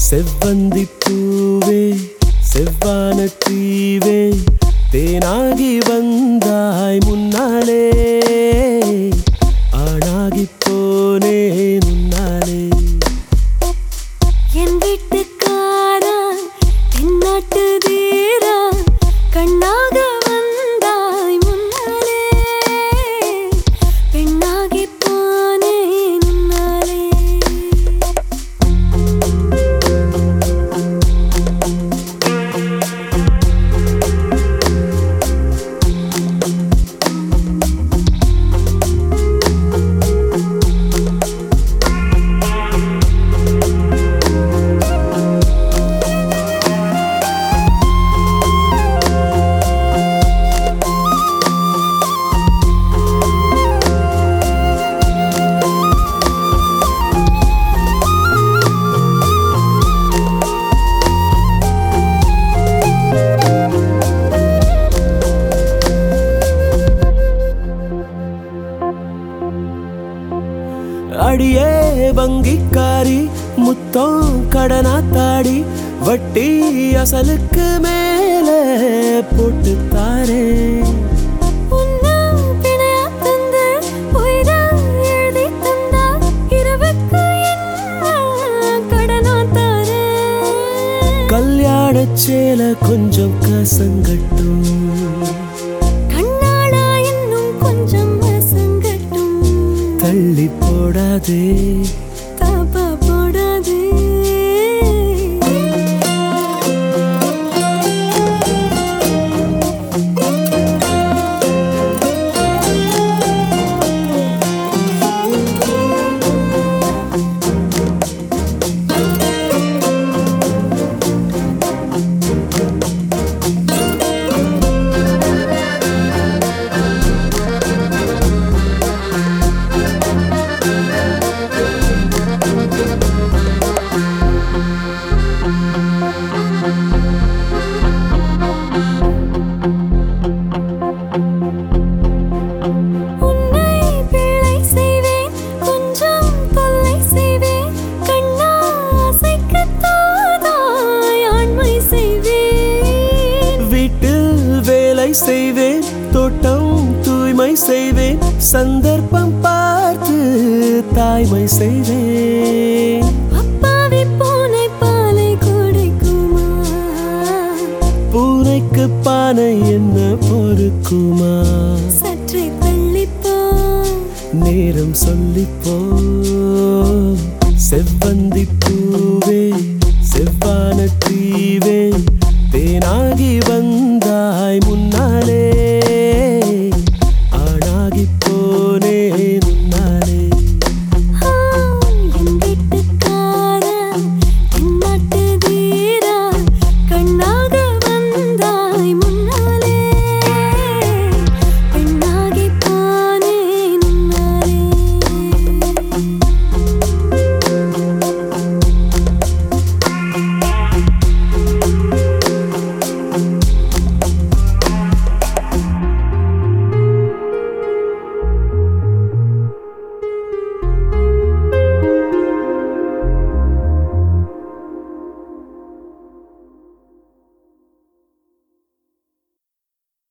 செவ்வந்தி பூவே செவ்வான தீவே தேனாகி வந்தாய் முன்னாலே ஆணாகி போனே முன்னாலே என் வீட்டுக்காரா தென்னாட்டு தீரா கண்ணாக வந்தாய் முன்னாலே பெண்ணாகி போனேன் உன்னாலே அடியே வங்கிக்காரி முத்தம் கடனா தாடி வட்டி அசலுக்கு மேலே போட்டு தாரே உன்னா பிணையா தந்து உயிரா எழுதி தந்தா இரவுக்கு என்ன கடனா தாரேன் கல்யாண சேல கொஞ்சம் கசங்கட்டும் கண்ணாடா இன்னும் கொஞ்சம் வசங்கட்டும் தள்ளி போடாதே தப்பா போடாதே உன்னை பிழை செய்வேன் கொஞ்சம் தொல்லை செய்வேன் கண்ணா அசைக்கத்தாதாய் ஆண்மை செய்வேன் வீட்டில் வேலை செய்வேன் தோட்டம் தூய்மை செய்வேன் சந்தர்ப்பம் பார்த்து தாய்மை செய்வேன் அப்பாவி பூனை பாலை குடிக்குமா பூனைக்கு பானை என்ன பொறுக்குமா சற்றே தள்ளிப்போ நேரம் சொல்லிப்போ செவ்வந்தி பூவே